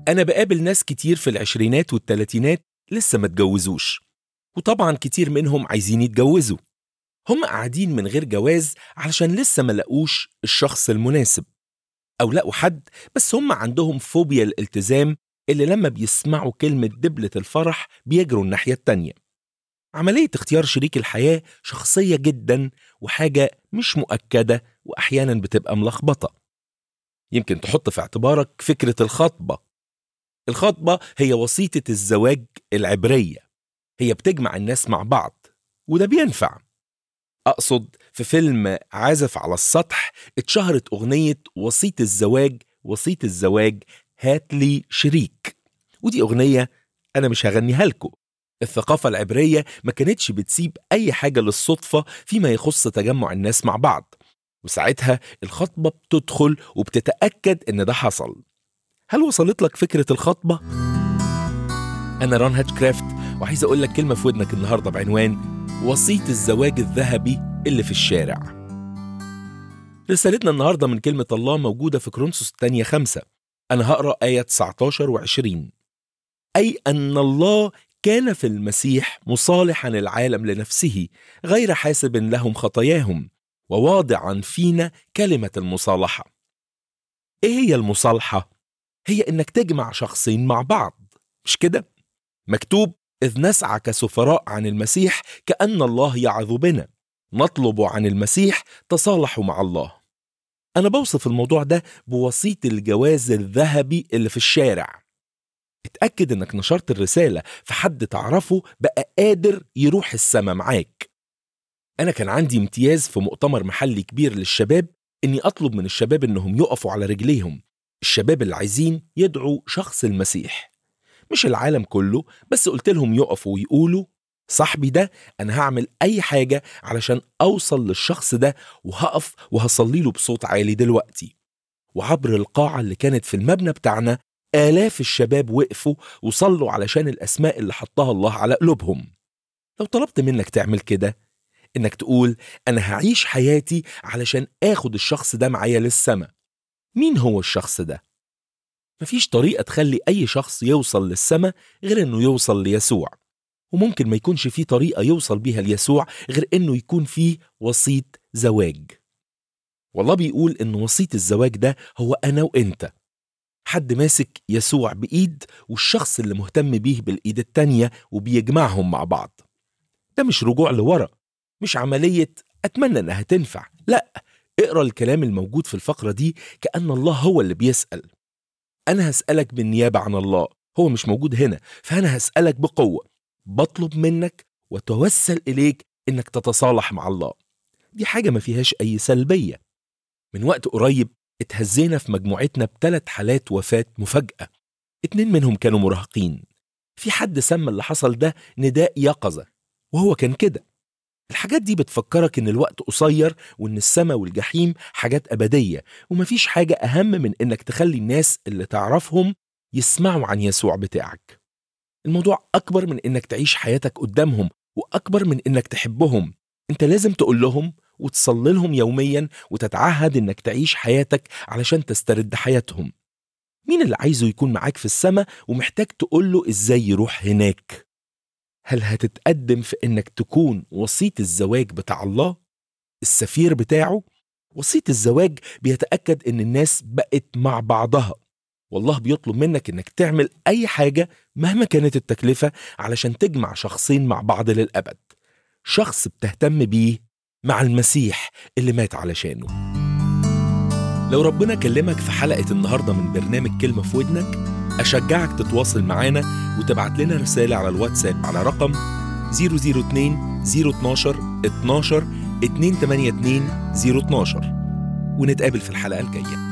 أنا بقابل ناس كتير في العشرينات والتلاتينات لسه ما اتجوزوش وطبعا كتير منهم عايزين يتجوزوا هم قاعدين من غير جواز علشان لسه ما لقوش الشخص المناسب أو لقوا حد بس هم عندهم فوبيا الالتزام اللي لما بيسمعوا كلمة دبلة الفرح بيجروا الناحية التانية عملية اختيار شريك الحياة شخصية جدا وحاجة مش مؤكدة وأحيانا بتبقى ملخبطة يمكن تحط في اعتبارك فكرة الخطبة الخطبة هي وسيطة الزواج العبرية هي بتجمع الناس مع بعض وده بينفع أقصد في فيلم عازف على السطح اتشهرت أغنية وسيط الزواج وسيط الزواج هات لي شريك ودي أغنية أنا مش هغنيها لكم الثقافة العبرية ما كانتش بتسيب أي حاجة للصدفة فيما يخص تجمع الناس مع بعض وساعتها الخطبة بتدخل وبتتأكد إن ده حصل هل وصلت لك فكرة الخطبة؟ أنا ران هاتشكرافت وعايز أقول لك كلمة في ودنك النهاردة بعنوان وسيط الزواج الذهبي اللي في الشارع رسالتنا النهاردة من كلمة الله موجودة في كرونسوس الثانية خمسة أنا هقرأ آية 19 و20 أي أن الله كان في المسيح مصالحا العالم لنفسه غير حاسب لهم خطاياهم وواضعا فينا كلمة المصالحة إيه هي المصالحة؟ هي إنك تجمع شخصين مع بعض مش كده؟ مكتوب إذ نسعى كسفراء عن المسيح كأن الله يعظ بنا نطلب عن المسيح تصالحوا مع الله أنا بوصف الموضوع ده بوسيط الجواز الذهبي اللي في الشارع اتأكد إنك نشرت الرسالة فحد تعرفه بقى قادر يروح السما معاك أنا كان عندي امتياز في مؤتمر محلي كبير للشباب إني أطلب من الشباب إنهم يقفوا على رجليهم الشباب اللي عايزين يدعوا شخص المسيح مش العالم كله بس قلت لهم يقفوا ويقولوا صاحبي ده أنا هعمل أي حاجة علشان أوصل للشخص ده وهقف وهصلي له بصوت عالي دلوقتي وعبر القاعة اللي كانت في المبنى بتاعنا آلاف الشباب وقفوا وصلوا علشان الأسماء اللي حطها الله على قلوبهم لو طلبت منك تعمل كده إنك تقول أنا هعيش حياتي علشان آخد الشخص ده معايا للسما مين هو الشخص ده؟ مفيش طريقة تخلي أي شخص يوصل للسما غير إنه يوصل ليسوع وممكن ما يكونش في طريقة يوصل بيها ليسوع غير إنه يكون فيه وسيط زواج والله بيقول إن وسيط الزواج ده هو أنا وإنت حد ماسك يسوع بإيد والشخص اللي مهتم بيه بالإيد التانية وبيجمعهم مع بعض ده مش رجوع لورا مش عملية أتمنى إنها تنفع لا اقرا الكلام الموجود في الفقرة دي كأن الله هو اللي بيسأل أنا هسألك بالنيابة عن الله هو مش موجود هنا فأنا هسألك بقوة بطلب منك وتوسل إليك إنك تتصالح مع الله دي حاجة ما فيهاش أي سلبية من وقت قريب اتهزينا في مجموعتنا بثلاث حالات وفاة مفاجأة اتنين منهم كانوا مراهقين في حد سمى اللي حصل ده نداء يقظة وهو كان كده الحاجات دي بتفكرك ان الوقت قصير وان السماء والجحيم حاجات أبدية ومفيش حاجة أهم من انك تخلي الناس اللي تعرفهم يسمعوا عن يسوع بتاعك الموضوع أكبر من انك تعيش حياتك قدامهم وأكبر من انك تحبهم انت لازم تقول لهم وتصلي لهم يوميا وتتعهد انك تعيش حياتك علشان تسترد حياتهم مين اللي عايزه يكون معاك في السماء ومحتاج تقول له ازاي يروح هناك هل هتتقدم في انك تكون وسيط الزواج بتاع الله السفير بتاعه وسيط الزواج بيتاكد ان الناس بقت مع بعضها والله بيطلب منك انك تعمل اي حاجه مهما كانت التكلفه علشان تجمع شخصين مع بعض للابد شخص بتهتم بيه مع المسيح اللي مات علشانه لو ربنا كلمك في حلقة النهاردة من برنامج كلمة في ودنك أشجعك تتواصل معانا وتبعت لنا رسالة على الواتساب على رقم 002 012 12 282 012 ونتقابل في الحلقة الجاية